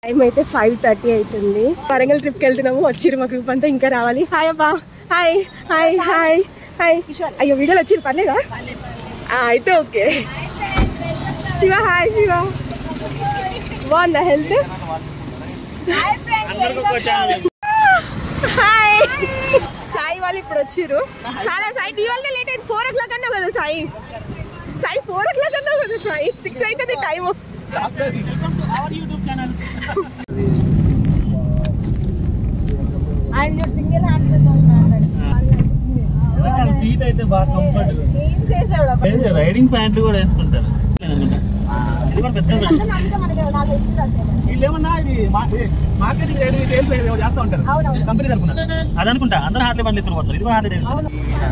Time అయితే five thirty అవుతుంది వరంగల్ ట్రిప్కి వెళ్తున్నాము వచ్చిరు మా గ్రూప్ అంతా ఇంకా రావాలి హాయ్ అబ్బా హాయ్ హాయ్ హాయ్ హాయ్ అయ్యో వీడియోలు వచ్చిరు పర్లేదా ఆ, అయితే ఓకే శివ హాయ్ శివ బాగుందా హెల్త్ హాయ్ సాయి వాళ్ళు ఇప్పుడు వచ్చిర్రు చాలా సాయి నీ వల్ల లేట్ అయింది ఫోర్ ఓ క్లాక్ అన్నావు కదా Sai Sai four o'clock అన్నావు కదా సాయి సిక్స్ అవుతుంది టైం ఆయన సింగిల్ హ్యాండ్ సీట్ అయితే బాగా కంఫర్ట్ ఏం చేసాడు రైడింగ్ ప్యాంట్లు కూడా వేసుకుంటారు ఇది కూడా పెద్ద వీళ్ళు ఏమన్నా ఇది మార్కెటింగ్ రేట్ సేల్స్ చేస్తూ ఉంటారు కంపెనీ తరఫున అది అనుకుంటా అందరూ హార్లీ బండి తీసుకుని పోతారు ఇది కూడా హార్లీ డేవిడ్సన్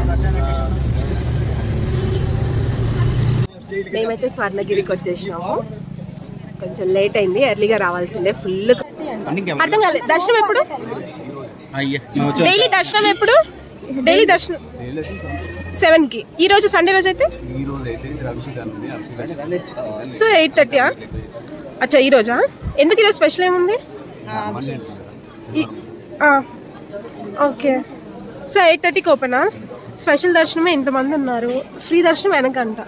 మేమైతే స్వర్ణగిరికి వచ్చేసినాము కొంచెం లేట్ అయింది ఎర్లీగా రావాల్సిందే ఫుల్ అర్థం కాలేదు దర్శనం ఎప్పుడు డైలీ దర్శనం ఎప్పుడు డైలీ దర్శనం సెవెన్ కి ఈ రోజు సండే రోజు అయితే ఈ రోజు అయితే రవిశిఖర్ ఉంది రవిశిఖర్ సో ఎయిట్ థర్టీ అచ్చా ఈ రోజా ఎందుకు ఈరోజు స్పెషల్ ఏముంది ఈ- ఆ, ఓకే సో ఎయిట్ థర్టీకి ఓపెనా స్పెషల్ దర్శనమే ఇంతమంది ఉన్నారు ఫ్రీ దర్శనం వెనకంట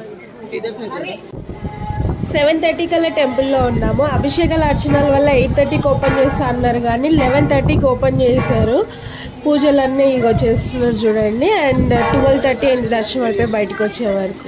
సెవెన్ థర్టీ కల్లా టెంపుల్లో ఉన్నాము అభిషేకాల అర్చనల వల్ల ఎయిట్ థర్టీకి ఓపెన్ చేస్తా అన్నారు కానీ లెవెన్ థర్టీకి ఓపెన్ చేశారు పూజలన్నీ ఇగో చేస్తున్నారు చూడండి అండ్ ట్వెల్వ్ థర్టీ అయింది దర్శనం అయిపోయి బయటకు వచ్చే వరకు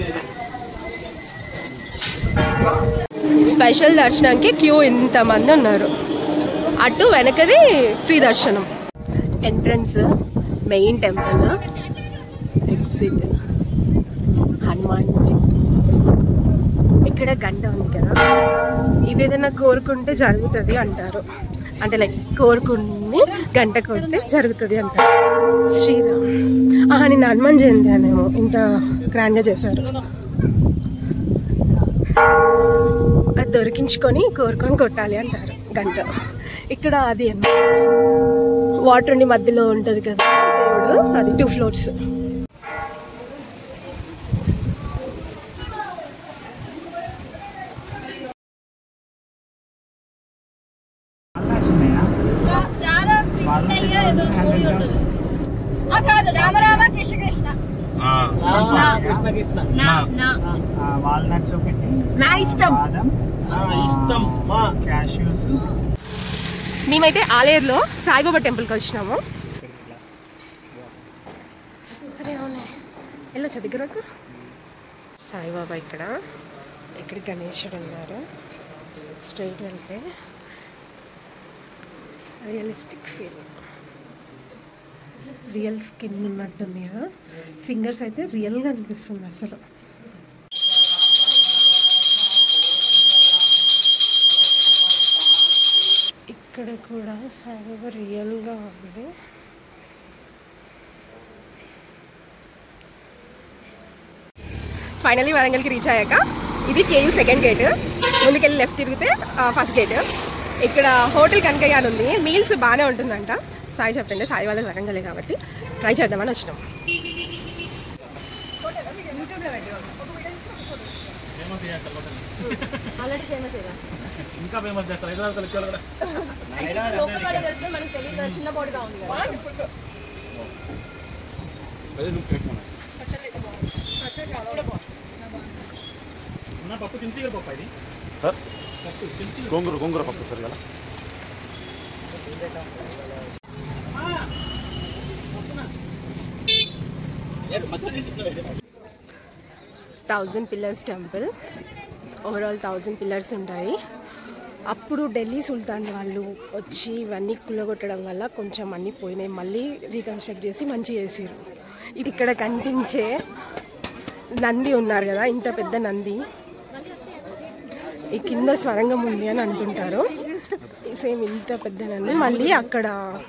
స్పెషల్ దర్శనానికి క్యూ ఇంతమంది ఉన్నారు అటు వెనకది ఫ్రీ దర్శనం entrance main temple exit Hanumanji ఇక్కడ గంట ఉంది కదా ఇది ఏదైనా కోరుకుంటే జరుగుతుంది అంటారు అంటే లైక్ కోరుకుని గంట కొడితే జరుగుతుంది అంటారు శ్రీరామ్ ఆహా నేను హనుమాన్ జయంతి అనేమో ఇంత గ్రాండ్గా చేశారు అది దొరికించుకొని కోరుకొని కొట్టాలి అంటారు గంట ఇక్కడ అది వాటర్ ఉండి మధ్యలో ఉంటుంది కదా దేవుడు అది టూ ఫ్లోర్స్ కాదు రామరామ కృష్ణ కృష్ణ కృష్ణ కృష్ణ వాల్నట్స్ ఒకటి నా ఇష్టం బాదం ఇష్టం మా క్యాష్యూస్ మేమైతే ఆలేరులో సాయిబాబా టెంపుల్కి వచ్చినాము అరే అవునే వెళ్ళొచ్చా దగ్గరకు సాయిబాబా ఇక్కడ ఇక్కడ గణేశుడు ఉన్నారు స్ట్రైట్ వెళ్తే రియలిస్టిక్ ఫీల్ రియల్ స్కిన్ ఉన్నట్టుంది కదా ఫింగర్స్ అయితే రియల్గా అనిపిస్తుంది అసలు ఇక్కడ కూడా సాయిబాబా రియల్గా ఉంది ఫైనలీ వరంగల్కి రీచ్ అయ్యాక ఇది కేయూ సెకండ్ గేట్ ముందుకెళ్ళి లెఫ్ట్ తిరిగితే ఫస్ట్ గేట్ ఇక్కడ హోటల్ కనకయ్య అని ఉంది మీల్స్ బాగానే ఉంటుందంట సాయి చెప్పిండే సాయి వాళ్ళకి వరంగలే కాబట్టి ట్రై చేద్దామని వచ్చినాం ఆల్రెడీ ఫేమస్ ఇంకా ఫేమస్ చేస్తారు హైదరాబాద్ లెక్కలు కూడా మనకి తెలియదు చిన్న బోర్డుగా ఉంది కదా ఉన్న పప్పు తించి పప్పు ఇది గోంగూర గోంగూర పప్పు సార్ కదా thousand pillars temple overall thousand pillars ఉంటాయి అప్పుడు ఢిల్లీ సుల్తాన్ వాళ్ళు వచ్చి ఇవన్నీ కుల్లగొట్టడం వల్ల కొంచెం అన్నీ పోయినాయి మళ్ళీ రీకన్స్ట్రక్ట్ చేసి మంచి చేసారు ఇది ఇక్కడ కనిపించే నంది ఉన్నారు కదా ఇంత పెద్ద నంది ఈ కింద స్వరంగం ఉంది అని అంటుంటారు సేమ్ ఇంత పెద్ద నంది మళ్ళీ అక్కడ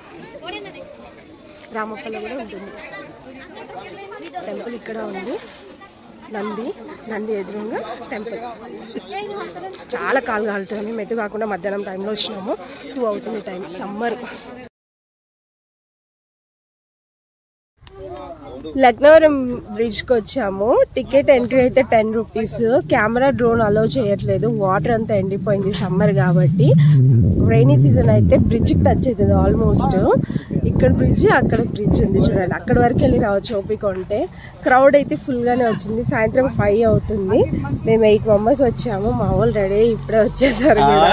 రామప్పలో కూడా ఉంటుంది టెంపుల్ ఇక్కడ ఉంది నంది నంది ఎదురుగా టెంపుల్ చాలా కాలు కాలుతుంది మేము ఎటు కాకుండా మధ్యాహ్నం టైంలో వచ్చినాము టూ అవుతుంది టైం సమ్మర్ లక్నవరం బ్రిడ్జ్కి వచ్చాము టికెట్ ఎంట్రీ అయితే ten rupees camera drone allow చేయట్లేదు వాటర్ అంతా ఎండిపోయింది సమ్మర్ కాబట్టి రైనీ సీజన్ అయితే బ్రిడ్జ్కి టచ్ అవుతుంది ఆల్మోస్ట్ ఇక్కడ బ్రిడ్జ్ అక్కడ బ్రిడ్జ్ ఉంది చూడండి అక్కడ వరకు వెళ్ళి రావచ్చు ఓపిక ఉంటే క్రౌడ్ అయితే ఫుల్గానే వచ్చింది సాయంత్రం ఫైవ్ అవుతుంది మేము ఎయిట్ మెంబర్స్ వచ్చాము మా వాళ్ళు రెడీ ఇప్పుడే వచ్చేసారు కూడా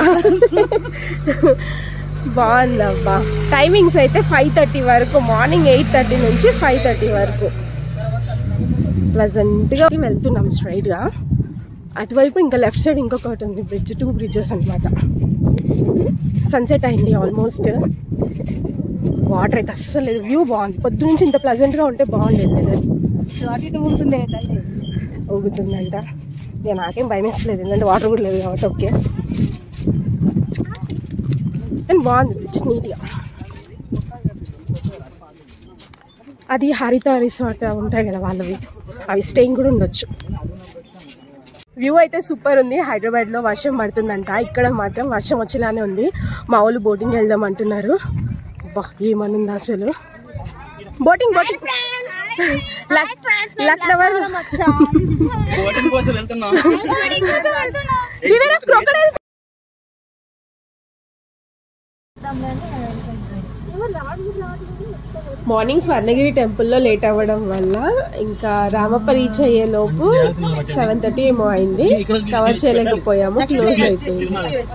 బాగుంది అబ్బా టైమింగ్స్ అయితే ఫైవ్ థర్టీ వరకు మార్నింగ్ ఎయిట్ థర్టీ నుంచి ఫైవ్ థర్టీ వరకు ప్లజెంట్గా వెళ్తున్నాం స్ట్రైట్గా అటువైపు ఇంకా లెఫ్ట్ సైడ్ ఇంకొకటి ఉంది బ్రిడ్జ్ టూ బ్రిడ్జెస్ అనమాట సన్సెట్ అయింది ఆల్మోస్ట్ వాటర్ అయితే అస్సలు లేదు వ్యూ బాగుంది పొద్దు నుంచి ఇంత ప్లజెంట్గా ఉంటే బాగుండేది ఊగుతుందంట ఇక నాకేం భయం వేసలేదు ఎందుకంటే వాటర్ కూడా లేదు కాబట్టి ఓకే అండ్ బాగుంది బ్రిడ్జ్ నీట్గా అది హరిత రిసార్ట్ ఉంటాయి కదా వాళ్ళవి అవి స్టేయింగ్ కూడా ఉండొచ్చు వ్యూ అయితే సూపర్ ఉంది హైదరాబాద్లో వర్షం పడుతుందంట ఇక్కడ మాత్రం వర్షం వచ్చేలానే ఉంది మా వాళ్ళు బోటింగ్ వెళ్దాం అంటున్నారు అబ్బా ఏమనుంది అసలు బోటింగ్ బోటింగ్ లక్నవర్ బోటింగ్ కోసం వెళ్తున్నాం Beware of crocodiles. Morning Swarnagiri టెంపుల్లో లేట్ అవ్వడం వల్ల ఇంకా రామప్ప రీచ్ అయ్యే లోపు సెవెన్ థర్టీ ఏమో అయింది కవర్ చేయలేకపోయాము క్లోజ్ అయిపోయింది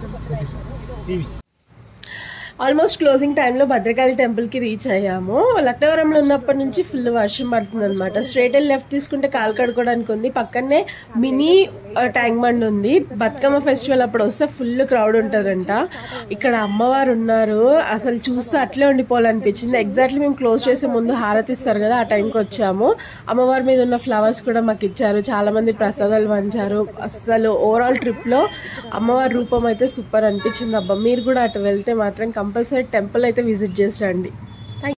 ఆల్మోస్ట్ క్లోజింగ్ టైంలో భద్రకాళి టెంపుల్కి రీచ్ అయ్యాము లక్నవరంలో ఉన్నప్పటి నుంచి ఫుల్ వర్షం పడుతుంది అనమాట స్ట్రేట్ అండ్ లెఫ్ట్ తీసుకుంటే కాలు కడుకోవడానికి ఉంది పక్కనే మినీ ట్యాంక్ బండ్ ఉంది బతుకమ్మ ఫెస్టివల్ అప్పుడు వస్తే ఫుల్ క్రౌడ్ ఉంటుందంట ఇక్కడ అమ్మవారు ఉన్నారు అసలు చూస్తే అట్లే ఉండిపోవాలనిపించింది ఎగ్జాక్ట్లీ మేము క్లోజ్ చేసే ముందు హారతి ఇస్తారు కదా ఆ టైంకి వచ్చాము అమ్మవారి మీద ఉన్న ఫ్లవర్స్ కూడా మాకు ఇచ్చారు చాలా మంది ప్రసాదాలు పంచారు అస్సలు ఓవరాల్ ట్రిప్ లో అమ్మవారి రూపం అయితే సూపర్ అనిపించింది అబ్బా మీరు కూడా అటు వెళ్తే మాత్రం కంపల్సరీ టెంపుల్ అయితే విజిట్ చేసి రండి